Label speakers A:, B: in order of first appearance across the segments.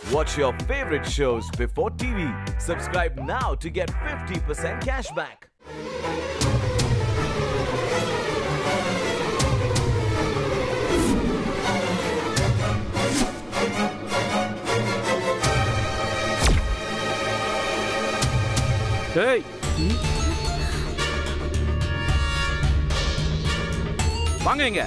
A: Watch your favorite shows before TV. Subscribe now to get 50% cashback.
B: டேய் வாங்க இங்க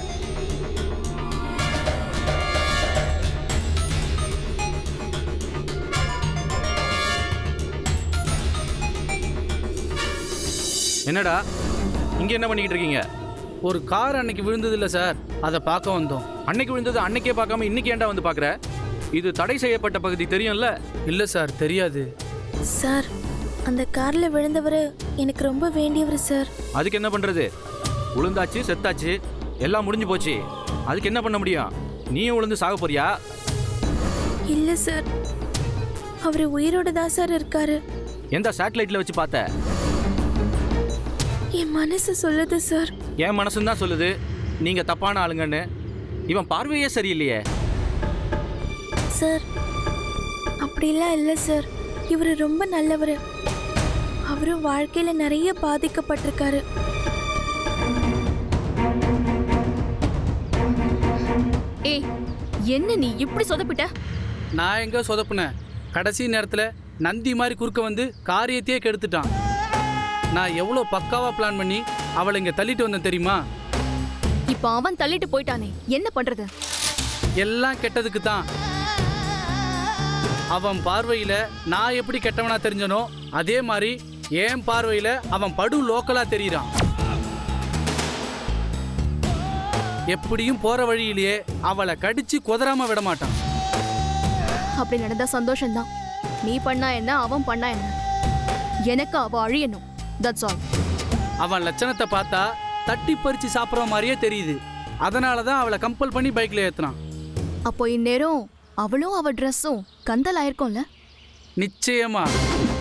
B: என்னடா இங்க என்ன பண்ணிக்கிட்டு இருக்கீங்க
C: ஒரு கார் அன்னைக்கு விழுந்தது இல்லை சார் அதை பார்க்க வந்தோம்
B: அன்னைக்கு விழுந்தது அன்னைக்கே பார்க்காம இன்னைக்கு ஏன்டா வந்து பார்க்குற இது தடை செய்யப்பட்ட பகுதி தெரியும்ல
C: இல்லை சார் தெரியாது
D: சார் அந்த கார்ல விழுந்தவர் எனக்கு ரொம்ப வேண்டியவர் சார்
B: அதுக்கு என்ன பண்றது உளுந்தாச்சு செத்தாச்சு எல்லாம் முடிஞ்சு போச்சு அதுக்கு என்ன பண்ண முடியும் நீயும் உளுந்து சாக போறியா
D: இல்ல சார் அவர் உயிரோட தான் சார் இருக்காரு
B: எந்த சேட்டலைட்ல வச்சு பார்த்த
D: என் மனசு சொல்லுது சார்
B: என் மனசுன்னு தான் சொல்லுது நீங்க தப்பான ஆளுங்கன்னு இவன் பார்வையே சரியில்லையே
D: சார் அப்படிலாம் இல்லை சார் இவர் ரொம்ப நல்லவர் அவரும் வாழ்க்கையில நிறைய பாதிக்கப்பட்டிருக்காரு
E: ஏய் என்ன நீ இப்படி சொதப்பிட்ட
C: நான் எங்க சொதப்புனேன் கடைசி நேரத்தில் நந்தி மாதிரி குறுக்க வந்து காரியத்தையே கெடுத்துட்டான் நான் எவ்வளோ பக்காவா பிளான் பண்ணி அவளை இங்கே தள்ளிட்டு வந்தேன் தெரியுமா
E: இப்ப அவன் தள்ளிட்டு போயிட்டானே என்ன பண்றது
C: எல்லாம் கெட்டதுக்கு தான் அவன் பார்வையில நான் எப்படி கெட்டவனா தெரிஞ்சனோ அதே மாதிரி என் பார்வையில அவன் படு லோக்கலா தெரியுறான் எப்படியும் போற வழியிலேயே அவளை கடிச்சு குதறாம விட மாட்டான்
E: அப்படி நடந்தா சந்தோஷம்தான் நீ பண்ணா என்ன அவன் பண்ணா என்ன எனக்கு அவ அழியணும் தட்ஸ் ஆல்
C: அவன் லட்சணத்தை பார்த்தா தட்டி பறிச்சு சாப்பிட்ற மாதிரியே தெரியுது அதனால தான் அவளை கம்பல் பண்ணி பைக்ல ஏத்துனான்
E: அப்போ இந்நேரம் அவளும் அவ ட்ரெஸ்ஸும் கந்தல் ஆயிருக்கும்ல
C: நிச்சயமா